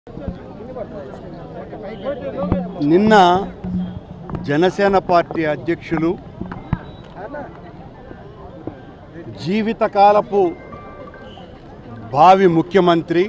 నిన్న జనసేన పార్టీ అధ్యక్షులు జీవితకాలపు భావి ముఖ్యమంత్రి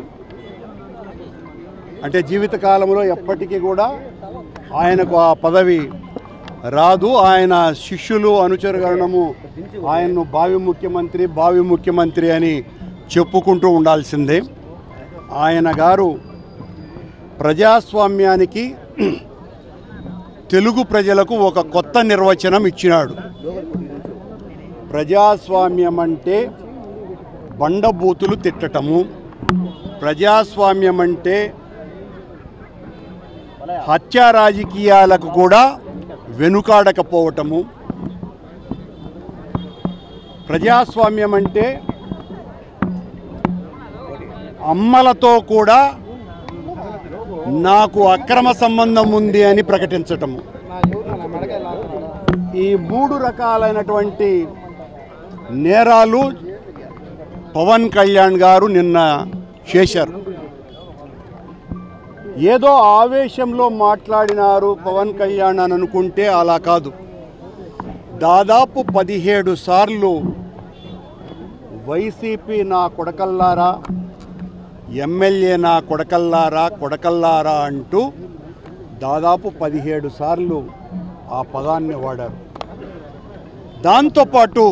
అంటే జీవితకాలంలో ఎప్పటికీ కూడా ఆయనకు ఆ పదవి రాదు ఆయన శిష్యులు అనుచరగణము ఆయన్ను భావి ముఖ్యమంత్రి భావి ముఖ్యమంత్రి అని చెప్పుకుంటూ ఉండాల్సిందే ఆయన గారు ప్రజాస్వామ్యానికి తెలుగు ప్రజలకు ఒక కొత్త నిర్వచనం ఇచ్చినాడు ప్రజాస్వామ్యం అంటే బండబూతులు తిట్టటము ప్రజాస్వామ్యం అంటే హత్యా రాజకీయాలకు కూడా వెనుకాడకపోవటము ప్రజాస్వామ్యం అంటే అమ్మలతో కూడా నాకు అక్రమ సంబంధం ఉంది అని ప్రకటించటము ఈ మూడు రకాలైనటువంటి నేరాలు పవన్ కళ్యాణ్ గారు నిన్న చేశారు ఏదో ఆవేశంలో మాట్లాడినారు పవన్ కళ్యాణ్ అని అనుకుంటే అలా కాదు దాదాపు పదిహేడు సార్లు వైసీపీ నా కొడకల్లారా ఎమ్మెల్యే నా కొడకల్లారా కొడకల్లారా అంటూ దాదాపు పదిహేడు సార్లు ఆ పదాన్ని వాడారు దాంతోపాటు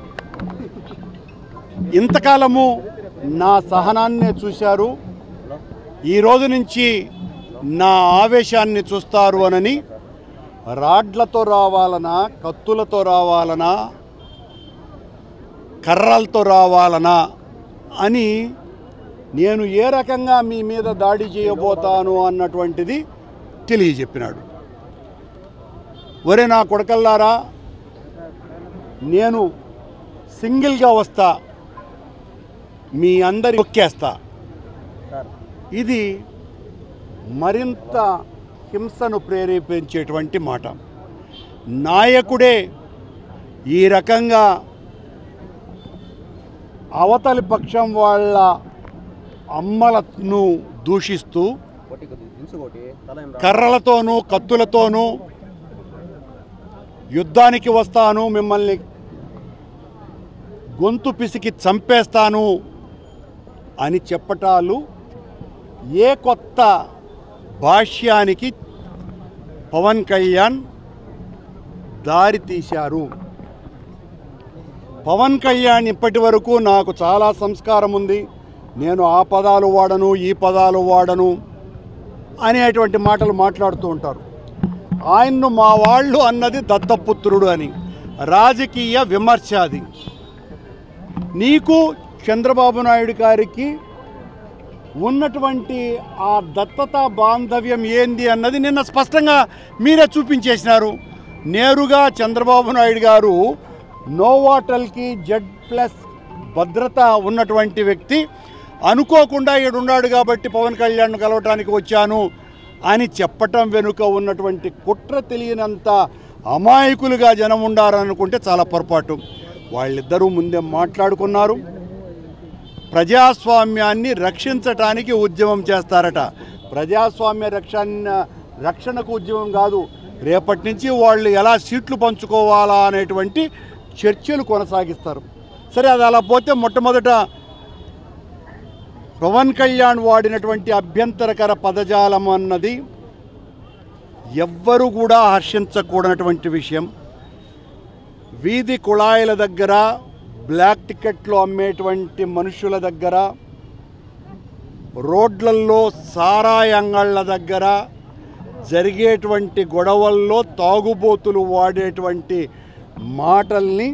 ఇంతకాలము నా సహనాన్నే చూశారు ఈ రోజు నుంచి నా ఆవేశాన్ని చూస్తారు అనని రాడ్లతో రావాలనా కత్తులతో రావాలనా కర్రలతో రావాలనా అని నేను ఏ రకంగా మీ మీద దాడి చేయబోతాను అన్నటువంటిది తెలియజెప్పినాడు ఒరే నా కొడకల్లారా నేను సింగిల్గా వస్తా మీ అందరి ఒక్కేస్తా ఇది మరింత హింసను ప్రేరేపించేటువంటి మాట నాయకుడే ఈ రకంగా అవతలి పక్షం వాళ్ళ అమ్మలను దూషిస్తూ కర్రలతోనూ కత్తులతోనూ యుద్ధానికి వస్తాను మిమ్మల్ని గొంతు పిసికి చంపేస్తాను అని చెప్పటాలు ఏ కొత్త భాష్యానికి పవన్ కళ్యాణ్ దారి తీశారు పవన్ కళ్యాణ్ ఇప్పటి వరకు నాకు చాలా సంస్కారం ఉంది నేను ఆ పదాలు వాడను ఈ పదాలు వాడను అనేటువంటి మాటలు మాట్లాడుతూ ఉంటారు ఆయన్ను మా వాళ్ళు అన్నది దత్తపుత్రుడు అని రాజకీయ విమర్శ అది నీకు చంద్రబాబు నాయుడు గారికి ఉన్నటువంటి ఆ దత్తత బాంధవ్యం ఏంది అన్నది నిన్న స్పష్టంగా మీరే చూపించేసినారు నేరుగా చంద్రబాబు నాయుడు గారు నోవాటల్కి జెడ్ ప్లస్ భద్రత ఉన్నటువంటి వ్యక్తి అనుకోకుండా ఈడున్నాడు కాబట్టి పవన్ కళ్యాణ్ కలవటానికి వచ్చాను అని చెప్పటం వెనుక ఉన్నటువంటి కుట్ర తెలియనంత అమాయకులుగా జనం ఉండారనుకుంటే చాలా పొరపాటు వాళ్ళిద్దరూ ముందే మాట్లాడుకున్నారు ప్రజాస్వామ్యాన్ని రక్షించటానికి ఉద్యమం చేస్తారట ప్రజాస్వామ్య రక్షణ రక్షణకు ఉద్యమం కాదు రేపటి నుంచి వాళ్ళు ఎలా సీట్లు పంచుకోవాలా అనేటువంటి చర్చలు కొనసాగిస్తారు సరే అది అలా పోతే మొట్టమొదట పవన్ కళ్యాణ్ వాడినటువంటి అభ్యంతరకర పదజాలం అన్నది ఎవ్వరు కూడా హర్షించకూడనటువంటి విషయం వీధి కుళాయిల దగ్గర బ్లాక్ టికెట్లు అమ్మేటువంటి మనుషుల దగ్గర రోడ్లల్లో సారాయి అంగళ్ళ దగ్గర జరిగేటువంటి గొడవల్లో తాగుబోతులు వాడేటువంటి మాటల్ని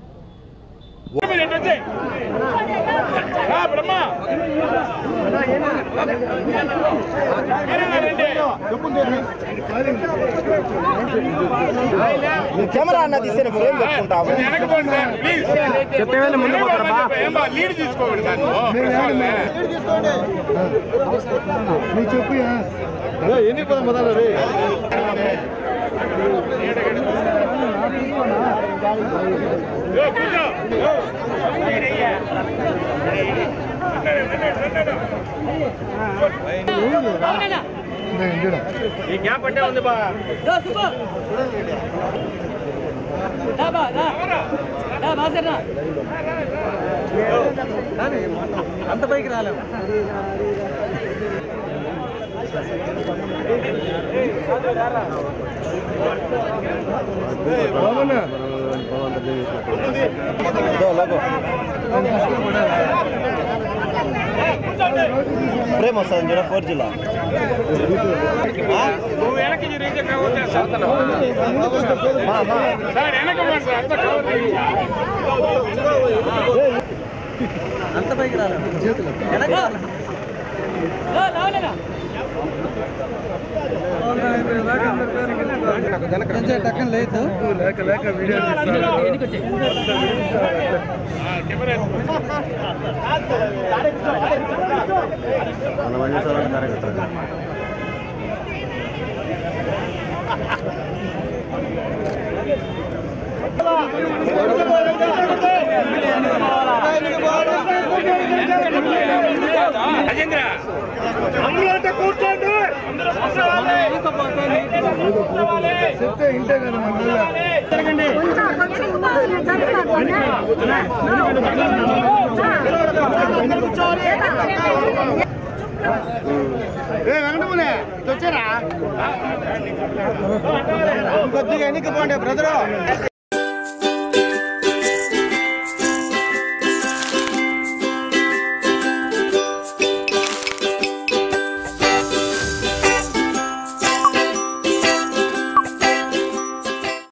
కెమెరా అన్న తీసిన ఫ్రేమ్ పెట్టుకుంటాము చెప్పేవాళ్ళు ముందు పోతారమ్మా లీడ్ తీసుకోండి సార్ ఎన్ని పదం పదాలు రే కూర్చో ఈ గ్యాప్ అంటే ఉంది బా అంత పైకి రాలేము ప్రేమ వస్తుంది చూడ ఫోర్ జిల్లా నువ్వు వెనక్కి రీచ్ కావచ్చు సార్ వెనక సార్ అంతా కవర్ చేయి. అంత పైకి రాలేము చేతులు టక్కన లేదు లేక లేక వీడియో రాజేంద్ర అందరూ అంటే కూర్చోండి అందరూ కూర్చోవాలి. చెప్తే ఇంటే కదా మన కొద్దిగా ఎన్నిక పోండి బ్రదరు